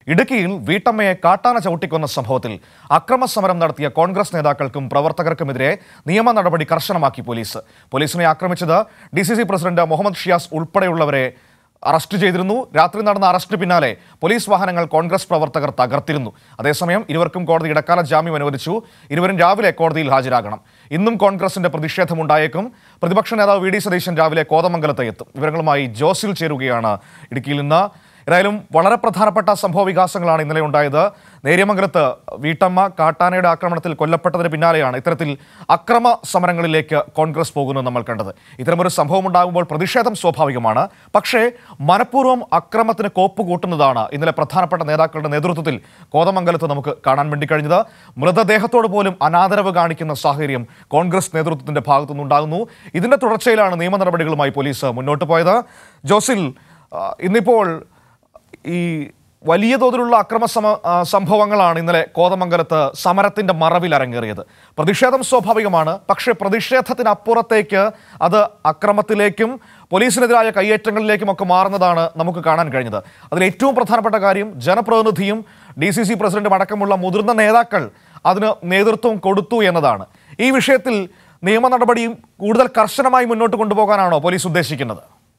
ഇടുക്കിയിൽ വീട്ടമ്മയെ കാട്ടാന ചവിട്ടിക്കൊന്ന സംഭവത്തിൽ അക്രമസമരം നടത്തിയ കോൺഗ്രസ് നേതാക്കൾക്കും പ്രവർത്തകർക്കുമെതിരെ നിയമ നടപടി കർശനമാക്കി പോലീസ് പോലീസിനെ ആക്രമിച്ചത് D C C president Muhammad Shiyas ഉൾപ്പെടെയുള്ളവരെ അറസ്റ്റ് ചെയ്തിരുന്നു രാത്രി നടന്ന അറസ്റ്റിന് പിന്നാലെ പോലീസ് വാഹനങ്ങൾ കോൺഗ്രസ് പ്രവർത്തകർ തകർത്തിരുന്നു അതേസമയം ഇരുവർക്കും കോടതി ഇടക്കാല ജാമ്യം അനുവദിച്ചു ഇരുവരും രാവിലെ കോടതിയിൽ ഹാജരാകണം ഇന്നും കോൺഗ്രസിന്റെ പ്രതിഷേധമുണ്ടായേക്കും പ്രതിപക്ഷ നേതാവ് വി ഡി സതീശൻ രാവിലെ കോതമംഗലത്ത് എത്തും വിവരങ്ങളുമായി ജോസിൽ ചേരുകയാണ് ഇടുക്കിയിൽ നിന്ന് ഏതായാലും വളരെ പ്രധാനപ്പെട്ട സംഭവ വികാസങ്ങളാണ് ഇന്നലെ ഉണ്ടായത് നേര്യമംഗലത്ത് വീട്ടമ്മ കാട്ടാനയുടെ ആക്രമണത്തിൽ കൊല്ലപ്പെട്ടതിന് പിന്നാലെയാണ് ഇത്തരത്തിൽ അക്രമ സമരങ്ങളിലേക്ക് കോൺഗ്രസ് പോകുന്നത് നമ്മൾ കണ്ടത് ഇത്തരമൊരു സംഭവം ഉണ്ടാകുമ്പോൾ പ്രതിഷേധം സ്വാഭാവികമാണ് പക്ഷേ മനഃപൂർവ്വം അക്രമത്തിന് കോപ്പ് കൂട്ടുന്നതാണ് ഇന്നലെ പ്രധാനപ്പെട്ട നേതാക്കളുടെ നേതൃത്വത്തിൽ കോതമംഗലത്ത് നമുക്ക് കാണാൻ വേണ്ടി കഴിഞ്ഞത് മൃതദേഹത്തോട് പോലും അനാദരവ് കാണിക്കുന്ന സാഹചര്യം കോൺഗ്രസ് നേതൃത്വത്തിന്റെ ഭാഗത്തുനിന്നുണ്ടാകുന്നു ഇതിന്റെ തുടർച്ചയിലാണ് നിയമ നടപടികളുമായി പോലീസ് മുന്നോട്ട് പോയത് ജോസിൽ ആ, ഇന്നിപ്പോൾ ഈ വലിയ തോതിലുള്ള അക്രമ സമ ആ, സംഭവങ്ങളാണ് ഇന്നലെ കോതമംഗലത്ത് സമരത്തിന്റെ മറവിൽ അരങ്ങേറിയത് പ്രതിഷേധം സ്വാഭാവികമാണ് പക്ഷേ പ്രതിഷേധത്തിനപ്പുറത്തേക്ക് അത് അക്രമത്തിലേക്കും പോലീസിനെതിരായ കയ്യേറ്റങ്ങളിലേക്കും ഒക്കെ മാറുന്നതാണ് നമുക്ക് കാണാൻ കഴിഞ്ഞത് അതിൽ ഏറ്റവും പ്രധാനപ്പെട്ട കാര്യം ജനപ്രതിനിധിയും ഡി സി സി പ്രസിഡന്റും അടക്കമുള്ള മുതിർന്ന നേതാക്കൾ അതിന് നേതൃത്വം കൊടുത്തു എന്നതാണ് ഈ വിഷയത്തിൽ നിയമ നടപടിയും കൂടുതൽ കർശനമായി മുന്നോട്ട് കൊണ്ടുപോകാനാണോ പോലീസ് ഉദ്ദേശിക്കുന്നത്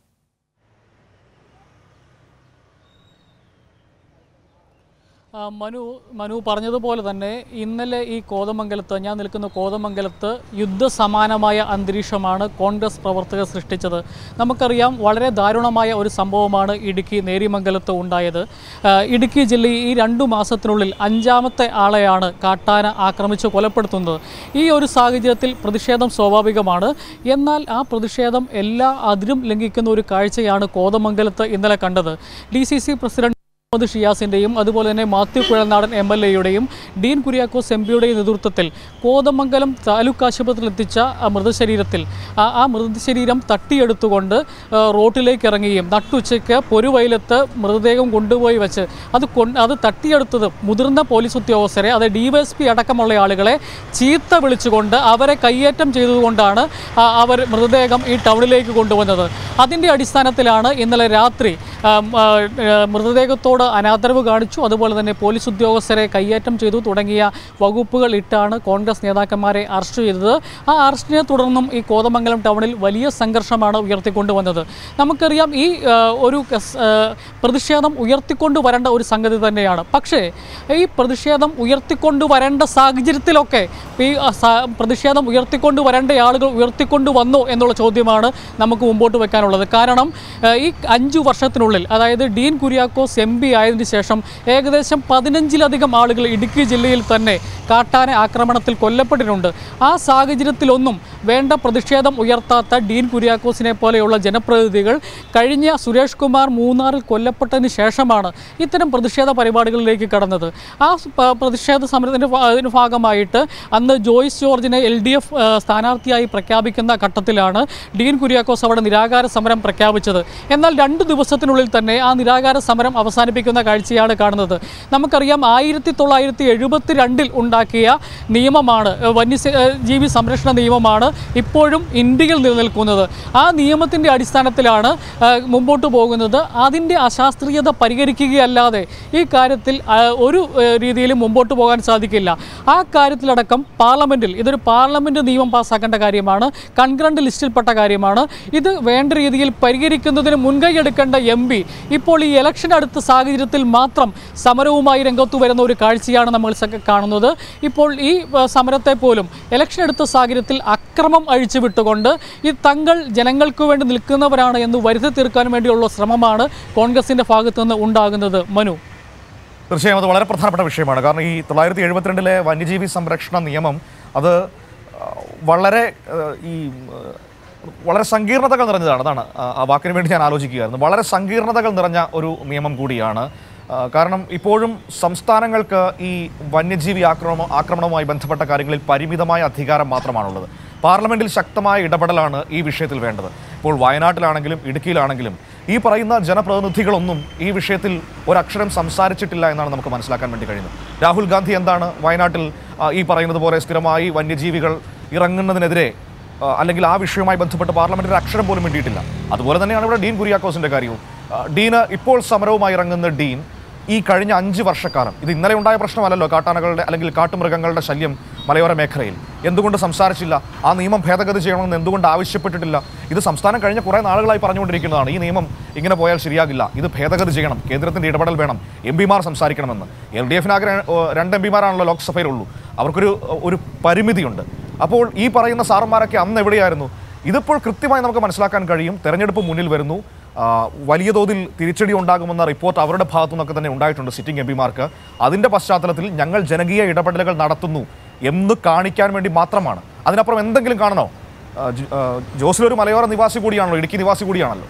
ആ, മനു മനു പറഞ്ഞതുപോലെ തന്നെ ഇന്നലെ ഈ കോതമംഗലത്ത് ഞാൻ നിൽക്കുന്ന കോതമംഗലത്ത് യുദ്ധസമാനമായ അന്തരീക്ഷമാണ് കോൺഗ്രസ് പ്രവർത്തകർ സൃഷ്ടിച്ചത് നമുക്കറിയാം വളരെ ദാരുണമായ ഒരു സംഭവമാണ് ഇടുക്കി നേരിമംഗലത്ത് ഉണ്ടായത് ആ, ഇടുക്കി ജില്ലയിൽ ഈ രണ്ടു മാസത്തിനുള്ളിൽ അഞ്ചാമത്തെ ആളെയാണ് കാട്ടാന ആക്രമിച്ച് കൊലപ്പെടുത്തുന്നത് ഈ ഒരു സാഹചര്യത്തിൽ പ്രതിഷേധം സ്വാഭാവികമാണ് എന്നാൽ ആ പ്രതിഷേധം എല്ലാ അതിരും ലംഘിക്കുന്ന ഒരു കാഴ്ചയാണ് കോതമംഗലത്ത് ഇന്നലെ കണ്ടത് D C C president Muhammad ഷിയാസിൻ്റെയും അതുപോലെ തന്നെ മാത്യു കുഴൽനാടൻ എം എൽ എയുടെയും ഡീൻ കുര്യാക്കോസ് എം പിയുടെയും നേതൃത്വത്തിൽ കോതമംഗലം താലൂക്ക് ആശുപത്രിയിൽ എത്തിച്ച ആ മൃതശരീരത്തിൽ ആ ആ മൃതശരീരം തട്ടിയെടുത്തുകൊണ്ട് ആ, റോട്ടിലേക്ക് ഇറങ്ങുകയും നട്ടുച്ചയ്ക്ക് പൊരുവയിലത്ത് മൃതദേഹം കൊണ്ടുപോയി വെച്ച് അത് കൊണ്ട് അത് തട്ടിയെടുത്തത് മുതിർന്ന പോലീസ് ഉദ്യോഗസ്ഥരെ അത് ഡി വൈ എസ് പി അടക്കമുള്ള ആളുകളെ ചീത്ത വിളിച്ചുകൊണ്ട് അവരെ കയ്യേറ്റം ചെയ്തുകൊണ്ടാണ് ആ, അവർ മൃതദേഹം ഈ ടൗണിലേക്ക് കൊണ്ടുവന്നത് അതിൻ്റെ അടിസ്ഥാനത്തിലാണ് ഇന്നലെ രാത്രി ആം, ആ, ആ, മൃതദേഹത്തോട് അനാദരവ് കാണിച്ചു അതുപോലെ തന്നെ പോലീസ് ഉദ്യോഗസ്ഥരെ കയ്യേറ്റം ചെയ്തു തുടങ്ങിയ വകുപ്പുകൾ ഇട്ടാണ് കോൺഗ്രസ് നേതാക്കന്മാരെ അറസ്റ്റ് ചെയ്തത് ആ അറസ്റ്റിനെ തുടർന്നും ഈ കോതമംഗലം ടൗണിൽ വലിയ സംഘർഷമാണ് ഉയർത്തിക്കൊണ്ടുവന്നത് നമുക്കറിയാം ഈ ആ, ഒരു കസ്- ആ, പ്രതിഷേധം ഉയർത്തിക്കൊണ്ടു വരേണ്ട ഒരു സംഗതി തന്നെയാണ് പക്ഷേ ഈ പ്രതിഷേധം ഉയർത്തിക്കൊണ്ടു വരേണ്ട സാഹചര്യത്തിലൊക്കെ ഈ ആ, സ- പ്രതിഷേധം ഉയർത്തിക്കൊണ്ടു വരേണ്ട ആളുകൾ ഉയർത്തിക്കൊണ്ടു വന്നു എന്നുള്ള ചോദ്യമാണ് നമുക്ക് മുമ്പോട്ട് വെക്കാനുള്ളത് കാരണം ആ, ഈ അഞ്ചു വർഷത്തിനുള്ളിൽ അതായത് ഡീൻ കുര്യാക്കോസ് എം പി ആയതിനു ശേഷം ഏകദേശം പതിനഞ്ചിലധികം ആളുകൾ ഇടുക്കി ജില്ലയിൽ തന്നെ കാട്ടാന ആക്രമണത്തിൽ കൊല്ലപ്പെട്ടിട്ടുണ്ട് ആ സാഹചര്യത്തിലൊന്നും വേണ്ട പ്രതിഷേധം ഉയർത്താത്ത ഡീൻ കുര്യാക്കോസിനെ പോലെയുള്ള ജനപ്രതിനിധികൾ കഴിഞ്ഞ സുരേഷ് കുമാർ മൂന്നാറിൽ കൊല്ലപ്പെട്ടതിന് ശേഷമാണ് ഇത്തരം പ്രതിഷേധ പരിപാടികളിലേക്ക് കടന്നത് ആ സ് പ- പ്രതിഷേധ സമരത്തിൻ്റെ ഭാ- അതിന് ഭാഗമായിട്ട് അന്ന് ജോയ്സ് ജോർജിനെ എൽ ഡി എഫ് സ്ഥാനാർത്ഥിയായി പ്രഖ്യാപിക്കുന്ന ഘട്ടത്തിലാണ് ഡീൻ കുര്യാക്കോസ് അവിടെ നിരാകാര സമരം പ്രഖ്യാപിച്ചത് എന്നാൽ രണ്ട് ദിവസത്തിനുള്ളിൽ തന്നെ ആ നിരാകാര സമരം അവസാനിപ്പിക്കുന്ന കാഴ്ചയാണ് കാണുന്നത് നമുക്കറിയാം ആയിരത്തി തൊള്ളായിരത്തി എഴുപത്തി രണ്ടിൽ ഉണ്ടാക്കിയ നിയമമാണ് ഏഹ് വന്യ ജീവി സംരക്ഷണ നിയമമാണ് ഇപ്പോഴും ഇന്ത്യയിൽ നിലനിൽക്കുന്നത് ആ നിയമത്തിൻ്റെ അടിസ്ഥാനത്തിലാണ് ഏഹ് മുമ്പോട്ട് പോകുന്നത് അതിൻ്റെ അശാസ്ത്രീയത പരിഹരിക്കുകയല്ലാതെ ഈ കാര്യത്തിൽ ആ, ഒരു ഏഹ് രീതിയിലും മുമ്പോട്ട് പോകാൻ സാധിക്കില്ല ആ കാര്യത്തിലടക്കം പാർലമെൻറ്റിൽ ഇതൊരു പാർലമെൻറ്റ് നിയമം പാസ്സാക്കേണ്ട കാര്യമാണ് കൺഗ്രണ്ട് ലിസ്റ്റിൽപ്പെട്ട കാര്യമാണ് ഇത് വേണ്ട രീതിയിൽ പരിഹരിക്കുന്നതിന് മുൻകൈ എടുക്കേണ്ട എം പി ഇപ്പോൾ ഈ ഇലക്ഷൻ അടുത്ത സാഹചര്യത്തിൽ മാത്രം സമരവുമായി രംഗത്തു വരുന്ന ഒരു കാഴ്ചയാണ് നമ്മൾ സ- കാണുന്നത് ഇപ്പോൾ ഈ ആ, സമരത്തെ പോലും ഇലക്ഷൻ എടുത്ത സാഹചര്യത്തിൽ അക്രമം അഴിച്ചുവിട്ടുകൊണ്ട് ഈ തങ്ങൾ ജനങ്ങൾക്ക് വേണ്ടി നിൽക്കുന്നവരാണ് എന്ന് വരുത്തി തീർക്കാൻ വേണ്ടിയുള്ള ശ്രമമാണ് കോൺഗ്രസിൻ്റെ ഭാഗത്തു നിന്ന് ഉണ്ടാകുന്നത് മനു തീർച്ചയായും അത് വളരെ പ്രധാനപ്പെട്ട വിഷയമാണ് കാരണം ഈ തൊള്ളായിരത്തി എഴുപത്തിരണ്ടിലെ വന്യജീവി സംരക്ഷണ നിയമം അത് ആ, വളരെ ആ, ഈ ആ, വളരെ സങ്കീർണതകൾ നിറഞ്ഞതാണ് അതാണ് ആ, ആ വാക്കിന് വേണ്ടി ഞാൻ ആലോചിക്കുകയായിരുന്നു വളരെ സങ്കീർണതകൾ നിറഞ്ഞ ഒരു നിയമം കൂടിയാണ് ആ, കാരണം ഇപ്പോഴും സംസ്ഥാനങ്ങൾക്ക് ഈ വന്യജീവി ആക്രമണം ആക്രമണവുമായി ബന്ധപ്പെട്ട കാര്യങ്ങളിൽ പരിമിതമായ അധികാരം മാത്രമാണുള്ളത് പാർലമെന്റിൽ ശക്തമായ ഇടപെടലാണ് ഈ വിഷയത്തിൽ വേണ്ടത് ഇപ്പോൾ വയനാട്ടിലാണെങ്കിലും ഇടുക്കിയിലാണെങ്കിലും ഈ പറയുന്ന ജനപ്രതിനിധികളൊന്നും ഈ വിഷയത്തിൽ ഒരക്ഷരം സംസാരിച്ചിട്ടില്ല എന്നാണ് നമുക്ക് മനസ്സിലാക്കാൻ വേണ്ടി കഴിയുന്നത് രാഹുൽ ഗാന്ധി എന്താണ് വയനാട്ടിൽ ആ, ഈ പറയുന്നത് പോലെ സ്ഥിരമായി വന്യജീവികൾ ഇറങ്ങുന്നതിനെതിരെ ആ, അല്ലെങ്കിൽ ആ വിഷയവുമായി ബന്ധപ്പെട്ട് പാർലമെന്റിൽ ഒരു അക്ഷരം പോലും വേണ്ടിയിട്ടില്ല അതുപോലെ തന്നെയാണ് ഇവിടെ ഡീൻ കുര്യാക്കോസിന്റെ കാര്യവും ആ, ഡീന് ഇപ്പോൾ സമരവുമായി ഇറങ്ങുന്ന ഡീൻ ഈ കഴിഞ്ഞ അഞ്ച് വർഷക്കാലം ഇത് ഇന്നലെ ഉണ്ടായ പ്രശ്നമല്ലല്ലോ കാട്ടാനകളുടെ അല്ലെങ്കിൽ കാട്ടുമൃഗങ്ങളുടെ ശല്യം മലയോര മേഖലയിൽ എന്തുകൊണ്ട് സംസാരിച്ചില്ല ആ നിയമം ഭേദഗതി ചെയ്യണമെന്ന് എന്തുകൊണ്ട് ആവശ്യപ്പെട്ടിട്ടില്ല ഇത് സംസ്ഥാനം കഴിഞ്ഞ കുറേ നാളുകളായി പറഞ്ഞുകൊണ്ടിരിക്കുന്നതാണ് ഈ നിയമം ഇങ്ങനെ പോയാൽ ശരിയാകില്ല ഇത് ഭേദഗതി ചെയ്യണം കേന്ദ്രത്തിന്റെ ഇടപെടൽ വേണം എം പിമാർ സംസാരിക്കണമെന്ന് എൽ ഡി എഫിനാകെ രണ്ട് എം പിമാരാണല്ലോ ലോക്സഭയിലുള്ളൂ അവർക്കൊരു ഒരു പരിമിതിയുണ്ട് അപ്പോൾ ഈ പറയുന്ന സാറന്മാരൊക്കെ അന്ന് എവിടെയായിരുന്നു ഇതിപ്പോൾ കൃത്യമായി നമുക്ക് മനസ്സിലാക്കാൻ കഴിയും തെരഞ്ഞെടുപ്പ് മുന്നിൽ വരുന്നു ആ, വലിയ തോതിൽ തിരിച്ചടി ഉണ്ടാകുമെന്ന റിപ്പോർട്ട് അവരുടെ ഭാഗത്തു നിന്നൊക്കെ തന്നെ ഉണ്ടായിട്ടുണ്ട് സിറ്റിംഗ് എം പിമാർക്ക് അതിൻ്റെ പശ്ചാത്തലത്തിൽ ഞങ്ങൾ ജനകീയ ഇടപെടലുകൾ നടത്തുന്നു എന്ന് കാണിക്കാൻ വേണ്ടി മാത്രമാണ് അതിനപ്പുറം എന്തെങ്കിലും കാണണോ ആ, ജ്- ആ, ജോസിലൊരു മലയോര നിവാസി കൂടിയാണല്ലോ ഇടുക്കി നിവാസി കൂടിയാണല്ലോ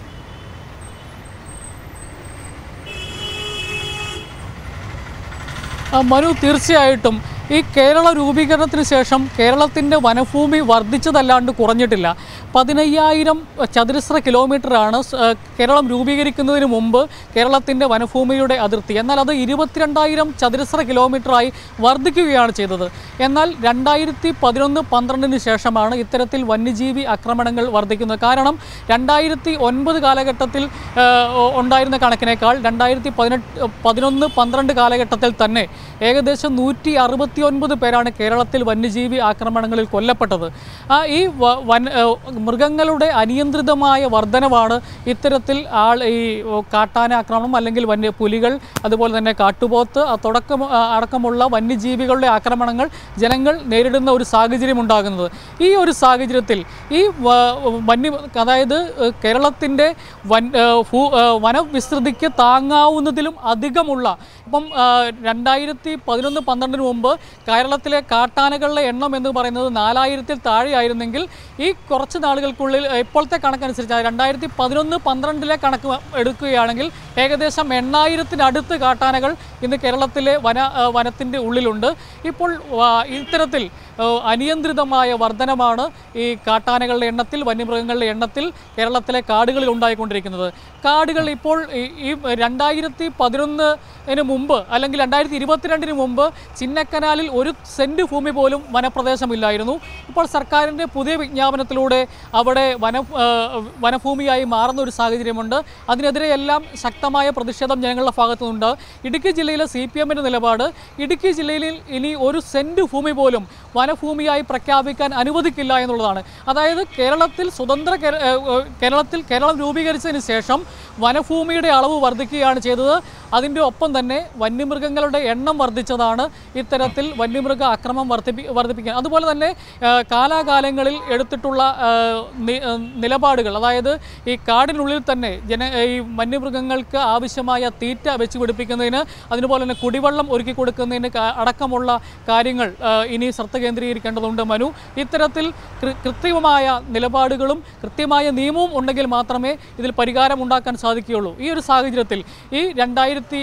ആ, മനു തീർച്ചയായിട്ടും ഈ കേരള രൂപീകരണത്തിന് ശേഷം കേരളത്തിൻ്റെ വനഭൂമി വർദ്ധിച്ചതല്ലാണ്ട് കുറഞ്ഞിട്ടില്ല പതിനയ്യായിരം ചതുരശ്ര കിലോമീറ്ററാണ് സ്- ആ, കേരളം രൂപീകരിക്കുന്നതിന് മുമ്പ് കേരളത്തിൻ്റെ വനഭൂമിയുടെ അതിർത്തി എന്നാൽ അത് ഇരുപത്തിരണ്ടായിരം ചതുരശ്ര കിലോമീറ്ററായി വർദ്ധിക്കുകയാണ് ചെയ്തത് എന്നാൽ രണ്ടായിരത്തി പതിനൊന്ന് പന്ത്രണ്ടിന് ശേഷമാണ് ഇത്തരത്തിൽ വന്യജീവി ആക്രമണങ്ങൾ വർദ്ധിക്കുന്നത് കാരണം രണ്ടായിരത്തി ഒൻപത് കാലഘട്ടത്തിൽ ആ, ഉണ്ടായിരുന്ന കണക്കിനേക്കാൾ രണ്ടായിരത്തി പതിനെട്ട് പതിനൊന്ന് പന്ത്രണ്ട് കാലഘട്ടത്തിൽ തന്നെ ഏകദേശം നൂറ്റി അറുപത്തി ഒൻപത് പേരാണ് കേരളത്തിൽ വന്യജീവി ആക്രമണങ്ങളിൽ കൊല്ലപ്പെട്ടത് ആ ഈ വ- വൻ ആ, മൃഗങ്ങളുടെ അനിയന്ത്രിതമായ വർധനവാണ് ഇത്തരത്തിൽ ആൾ ഈ ഓ, കാട്ടാന ആക്രമണം അല്ലെങ്കിൽ വന്യ പുലികൾ അതുപോലെ തന്നെ കാട്ടുപോത്ത് ആ, തുടക്കം ആ, അടക്കമുള്ള വന്യജീവികളുടെ ആക്രമണങ്ങൾ ജനങ്ങൾ നേരിടുന്ന ഒരു സാഹചര്യം ഉണ്ടാകുന്നത് ഈ ഒരു സാഹചര്യത്തിൽ ഈ വ- വന്യ അതായത് ഏഹ്, കേരളത്തിൻ്റെ വൻ ഏഹ്, ഭൂ- ഏഹ്, വനവിസ്തൃതിക്ക് താങ്ങാവുന്നതിലും അധികമുള്ള ഇപ്പം ഏഹ്, രണ്ടായിരത്തി പതിനൊന്ന് പന്ത്രണ്ടിന് മുമ്പ് കേരളത്തിലെ കാട്ടാനകളുടെ എണ്ണം എന്ന് പറയുന്നത് നാലായിരത്തിൽ താഴെയായിരുന്നെങ്കിൽ ഈ കുറച്ച് നാളുകൾക്കുള്ളിൽ ഏഹ്, ഇപ്പോഴത്തെ കണക്കനുസരിച്ച് രണ്ടായിരത്തി പതിനൊന്ന് പന്ത്രണ്ടിലെ കണക്ക് എടുക്കുകയാണെങ്കിൽ ഏകദേശം എണ്ണായിരത്തിനടുത്ത് കാട്ടാനകൾ ഇന്ന് കേരളത്തിലെ വന ഏഹ്, വനത്തിൻ്റെ ഉള്ളിലുണ്ട് ഇപ്പോൾ ആ, ഇത്തരത്തിൽ ഏഹ്, അനിയന്ത്രിതമായ വർധനമാണ് ഈ കാട്ടാനകളുടെ എണ്ണത്തിൽ വന്യമൃഗങ്ങളുടെ എണ്ണത്തിൽ കേരളത്തിലെ കാടുകളിൽ ഉണ്ടായിക്കൊണ്ടിരിക്കുന്നത് കാടുകൾ ഇപ്പോൾ ഈ- ഈ രണ്ടായിരത്തി പതിനൊന്നിന് മുമ്പ് അല്ലെങ്കിൽ രണ്ടായിരത്തി ഇരുപത്തിരണ്ടിന് മുമ്പ് ചിന്നക്കനാലിൽ ഒരു സെൻറ്റ് ഭൂമി പോലും വനപ്രദേശമില്ലായിരുന്നു ഇപ്പോൾ സർക്കാരിൻ്റെ പുതിയ വിജ്ഞാപനത്തിലൂടെ അവിടെ വന ഏഹ്, വനഭൂമിയായി മാറുന്ന ഒരു സാഹചര്യമുണ്ട് അതിനെതിരെ എല്ലാം ശക്തമായ പ്രതിഷേധം ജനങ്ങളുടെ ഭാഗത്തു നിന്നുണ്ട് ഇടുക്കി ജില്ലയിലെ സി പി എമ്മിൻ്റെ നിലപാട് ഇടുക്കി ജില്ലയിൽ ഇനി ഒരു സെൻറ്റ് ഭൂമി പോലും വനഭൂമിയായി പ്രഖ്യാപിക്കാൻ അനുവദിക്കില്ല എന്നുള്ളതാണ് അതായത് കേരളത്തിൽ സ്വതന്ത്ര കേര- ഏഹ്, ഏഹ്, കേരളത്തിൽ കേരളം രൂപീകരിച്ചതിന് ശേഷം വനഭൂമിയുടെ അളവ് വർദ്ധിക്കുകയാണ് ചെയ്തത് അതിൻ്റെ ഒപ്പം തന്നെ വന്യമൃഗങ്ങളുടെ എണ്ണം വർദ്ധിച്ചതാണ് ഇത്തരത്തിൽ വന്യമൃഗ അക്രമം വർദ്ധിപ്പി വർദ്ധിപ്പിക്കുക അതുപോലെ തന്നെ ഏഹ്, കാലാകാലങ്ങളിൽ എടുത്തിട്ടുള്ള ഏഹ്, നി- ഏഹ്, നിലപാടുകൾ അതായത് ഈ കാടിനുള്ളിൽ തന്നെ ജന ഈ വന്യമൃഗങ്ങൾക്ക് ആവശ്യമായ തീറ്റ വെച്ച് പിടിപ്പിക്കുന്നതിന് അതുപോലെ തന്നെ കുടിവെള്ളം ഒരുക്കി കൊടുക്കുന്നതിന് കാ- അടക്കമുള്ള കാര്യങ്ങൾ ഏഹ്, ഇനി ശ്രദ്ധ കേന്ദ്രീകരിക്കേണ്ടതുണ്ട് മനു ഇത്തരത്തിൽ കൃ- കൃത്യമായ നിലപാടുകളും കൃത്യമായ നിയമവും ഉണ്ടെങ്കിൽ മാത്രമേ ഇതിൽ പരിഹാരം ഉണ്ടാക്കാൻ സാധിക്കുകയുള്ളൂ ഈ ഒരു സാഹചര്യത്തിൽ ഈ രണ്ടായിരത്തി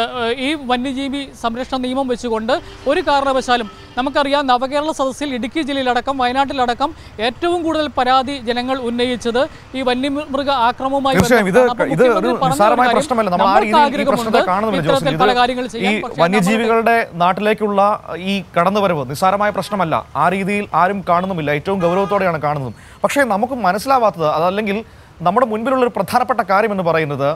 ഈ വന്യജീവി സംരക്ഷണ നിയമം വെച്ചുകൊണ്ട് ഒരു കാരണവശാലും നമുക്കറിയാം നവകേരള സദസ്സിൽ ഇടുക്കി ജില്ലയിലടക്കം വയനാട്ടിലടക്കം ഏറ്റവും കൂടുതൽ പരാതി ജനങ്ങൾ ഉന്നയിച്ചത് ഈ വന്യമൃഗ ആക്രമവുമായി തീർച്ചയായും ഇത് ബന്ധപ്പെട്ടാണ്. അപ്പോൾ ഇത് ഒരു മുഖ്യമന്ത്രി പറഞ്ഞ നിസ്സാരമായ കാര്യം, പ്രശ്നമല്ല നമ്മൾ ആ നമ്മൾക്ക് രീതിയിൽ ഈ ആഗ്രഹമുണ്ട് പ്രശ്നത്തെ കാണുന്നില്ല ഇത്തരത്തിൽ ജോസിന് പല കാര്യങ്ങൾ ഇത് ചെയ്യാൻ ഈ പക്ഷേ നമ്മുടെ വന്യജീവികളുടെ നാട്ടിലേക്കുള്ള ഈ കടന്നുവരവ് നിസ്സാരമായ പ്രശ്നമല്ല ആ രീതിയിൽ ആരും കാണുന്നുമില്ല ഏറ്റവും ഗൗരവത്തോടെയാണ് കാണുന്നതും പക്ഷേ നമുക്ക് മനസ്സിലാവാത്തത് അതല്ലെങ്കിൽ നമ്മുടെ മുൻപിലുള്ള ഒരു പ്രധാനപ്പെട്ട കാര്യം എന്ന് പറയുന്നത്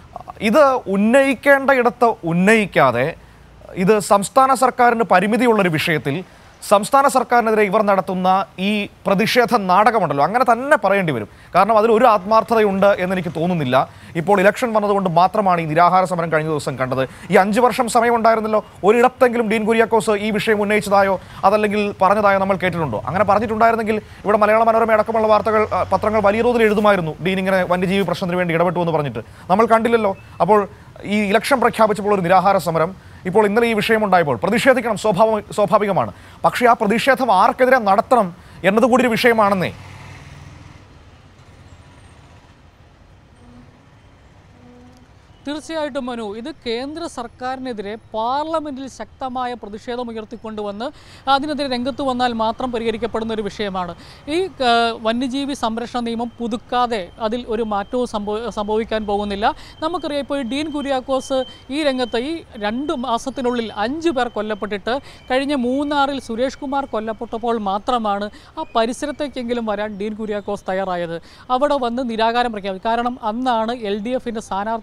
ഇത് ഉന്നയിക്കേണ്ട ഇടത്ത് ഉന്നയിക്കാതെ ഇത് സംസ്ഥാന സർക്കാരിന് പരിമിതിയുള്ളൊരു വിഷയത്തിൽ സംസ്ഥാന സർക്കാരിനെതിരെ ഇവർ നടത്തുന്ന ഈ പ്രതിഷേധ നാടകമുണ്ടല്ലോ അങ്ങനെ തന്നെ പറയേണ്ടി വരും കാരണം അതിൽ ഒരു ആത്മാർത്ഥതയുണ്ട് എന്നെനിക്ക് തോന്നുന്നില്ല ഇപ്പോൾ ഇലക്ഷൻ വന്നതുകൊണ്ട് മാത്രമാണ് ഈ നിരാഹാര സമരം കഴിഞ്ഞ ദിവസം കണ്ടത് ഈ അഞ്ച് വർഷം സമയമുണ്ടായിരുന്നല്ലോ ഒരിടത്തെങ്കിലും ഡീൻ കുര്യാക്കോസ് ഈ വിഷയം ഉന്നയിച്ചതായോ അതല്ലെങ്കിൽ പറഞ്ഞതായോ നമ്മൾ കേട്ടിട്ടുണ്ടോ അങ്ങനെ പറഞ്ഞിട്ടുണ്ടായിരുന്നെങ്കിൽ ഇവിടെ മലയാള മനോരമ അടക്കമുള്ള വാർത്തകൾ ആ, പത്രങ്ങൾ വലിയ തോതിൽ എഴുതുമായിരുന്നു ഡീൻ ഇങ്ങനെ വന്യജീവി പ്രശ്നത്തിന് വേണ്ടി ഇടപെട്ടു എന്ന് പറഞ്ഞിട്ട് നമ്മൾ കണ്ടില്ലല്ലോ അപ്പോൾ ഈ ഇലക്ഷൻ പ്രഖ്യാപിച്ചപ്പോൾ ഒരു നിരാഹാര സമരം ഇപ്പോൾ ഇന്നലെ ഈ വിഷയമുണ്ടായപ്പോൾ പ്രതിഷേധിക്കണം സ്വാഭാവ സ്വാഭാവികമാണ് പക്ഷേ ആ പ്രതിഷേധം ആർക്കെതിരെ നടത്തണം എന്നതുകൂടി ഒരു വിഷയമാണെന്നേ തീർച്ചയായിട്ടും മനു ഇത് കേന്ദ്ര സർക്കാരിനെതിരെ പാർലമെന്റിൽ ശക്തമായ പ്രതിഷേധം ഉയർത്തിക്കൊണ്ടുവന്ന് അതിനെതിരെ രംഗത്ത് വന്നാൽ മാത്രം പരിഹരിക്കപ്പെടുന്ന ഒരു വിഷയമാണ് ഈ ആ, വന്യജീവി സംരക്ഷണ നിയമം പുതുക്കാതെ അതിൽ ഒരു മാറ്റവും സംഭവ സംഭവിക്കാൻ പോകുന്നില്ല നമുക്കറിയാം ഇപ്പോൾ ഈ ഡീൻ കുര്യാക്കോസ് ഈ രംഗത്ത് ഈ രണ്ട് മാസത്തിനുള്ളിൽ അഞ്ച് പേർ കൊല്ലപ്പെട്ടിട്ട് കഴിഞ്ഞ മൂന്നാറിൽ സുരേഷ് കുമാർ കൊല്ലപ്പെട്ടപ്പോൾ മാത്രമാണ് ആ പരിസരത്തേക്കെങ്കിലും വരാൻ ഡീൻ കുര്യാക്കോസ് തയ്യാറായത് അവിടെ വന്ന് നിരാകാരം പ്രഖ്യാപിച്ചു കാരണം അന്നാണ് എൽ ഡി എഫിൻ്റെ സ്ഥാനാർത്ഥി പ്രഖ്യാപനം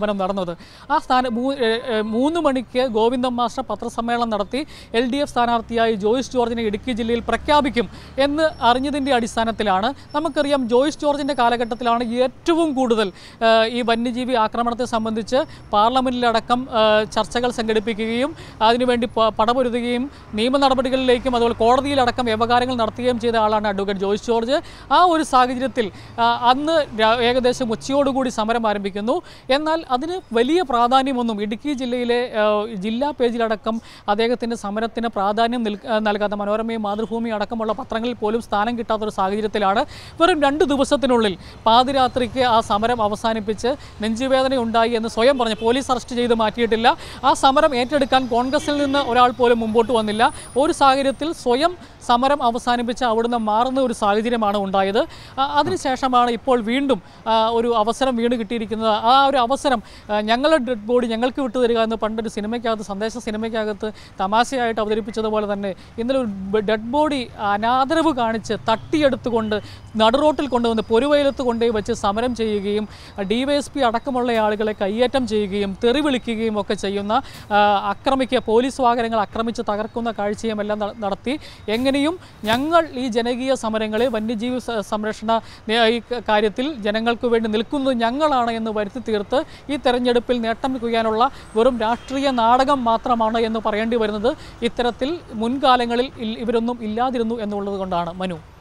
സമരം നടന്നത് ആ സ്ഥാന മൂ- ഏ, ഏ, മൂന്ന് മണിക്ക് ഗോവിന്ദൻ മാസ്റ്റർ പത്രസമ്മേളനം നടത്തി എൽ ഡി എഫ് സ്ഥാനാർത്ഥിയായി ജോയിസ് ജോർജിനെ ഇടുക്കി ജില്ലയിൽ പ്രഖ്യാപിക്കും എന്ന് അറിഞ്ഞതിൻ്റെ അടിസ്ഥാനത്തിലാണ് നമുക്കറിയാം ജോയിസ് ജോർജിൻ്റെ കാലഘട്ടത്തിലാണ് ഏറ്റവും കൂടുതൽ ആ, ഈ വന്യജീവി ആക്രമണത്തെ സംബന്ധിച്ച് പാർലമെൻറ്റിലടക്കം ആ, ചർച്ചകൾ സംഘടിപ്പിക്കുകയും അതിനുവേണ്ടി പ- പടപൊരുതുകയും നിയമ നടപടികളിലേക്കും അതുപോലെ കോടതിയിലടക്കം വ്യവഹാരങ്ങൾ നടത്തുകയും ചെയ്ത ആളാണ് അഡ്വക്കേറ്റ് ജോയിസ് ജോർജ് ആ ഒരു സാഹചര്യത്തിൽ ആ, അന്ന് രാ- ഏകദേശം ഉച്ചയോടുകൂടി സമരം ആരംഭിക്കുന്നു എന്നാൽ അതിന് വലിയ പ്രാധാന്യമൊന്നും ഇടുക്കി ജില്ലയിലെ ആ, ജില്ലാ പേജിലടക്കം അദ്ദേഹത്തിൻ്റെ സമരത്തിന് പ്രാധാന്യം നിൽ- ആ, നൽകാത്ത മനോരമയും മാതൃഭൂമിയും അടക്കമുള്ള പത്രങ്ങളിൽ പോലും സ്ഥാനം കിട്ടാത്തൊരു സാഹചര്യത്തിലാണ് വെറും രണ്ട് ദിവസത്തിനുള്ളിൽ പാതിരാത്രിക്ക് ആ സമരം അവസാനിപ്പിച്ച് നെഞ്ചുവേദന ഉണ്ടായി എന്ന് സ്വയം പറഞ്ഞു പോലീസ് അറസ്റ്റ് ചെയ്ത് മാറ്റിയിട്ടില്ല ആ സമരം ഏറ്റെടുക്കാൻ കോൺഗ്രസിൽ നിന്ന് ഒരാൾ പോലും മുമ്പോട്ട് വന്നില്ല ഒരു സാഹചര്യത്തിൽ സ്വയം സമരം അവസാനിപ്പിച്ച് അവിടുന്ന് മാറുന്ന ഒരു സാഹചര്യമാണ് ഉണ്ടായത് ആ, അതിനുശേഷമാണ് ഇപ്പോൾ വീണ്ടും ആ, ഒരു അവസരം വീണ് കിട്ടിയിരിക്കുന്നത് ആ ഒരു അവസരം ആ, ഞങ്ങളുടെ ഡെഡ് ബോഡി ഞങ്ങൾക്ക് വിട്ടുതരിക എന്ന് പണ്ടൊരു സിനിമയ്ക്കകത്ത് സന്ദേശ സിനിമയ്ക്കകത്ത് തമാശയായിട്ട് അവതരിപ്പിച്ചതുപോലെ തന്നെ ഇന്നലെ ഒരു ഡെഡ് ബോഡി അനാദരവ് കാണിച്ച് തട്ടിയെടുത്തുകൊണ്ട് നടുറോട്ടിൽ കൊണ്ടുവന്ന് പൊരുവയലത്ത് കൊണ്ടുപോയി വെച്ച് സമരം ചെയ്യുകയും ഡി വൈ എസ് പി അടക്കമുള്ള ആളുകളെ കയ്യേറ്റം ചെയ്യുകയും തെറി വിളിക്കുകയും ഒക്കെ ചെയ്യുന്ന ആ, ആക്രമിക്കുക പോലീസ് വാഹനങ്ങൾ ആക്രമിച്ച് തകർക്കുന്ന കാഴ്ചയും എല്ലാം നട- നടത്തി എങ്ങനെയും ഞങ്ങൾ ഈ ജനകീയ സമരങ്ങളിൽ വന്യജീവി സ- സംരക്ഷണ നി- ഈ ക- കാര്യത്തിൽ ജനങ്ങൾക്ക് വേണ്ടി നിൽക്കുന്നത് ഞങ്ങളാണ് എന്ന് വരുത്തി തീർത്ത് ഈ തെരഞ്ഞെടുപ്പിൽ നേട്ടം കൊയ്യാനുള്ള വെറും രാഷ്ട്രീയ നാടകം മാത്രമാണ് എന്ന് പറയേണ്ടി വരുന്നത് ഇത്തരത്തിൽ മുൻകാലങ്ങളിൽ ഇൽ- ഇവരൊന്നും ഇല്ലാതിരുന്നു എന്നുള്ളത് കൊണ്ടാണ് മനു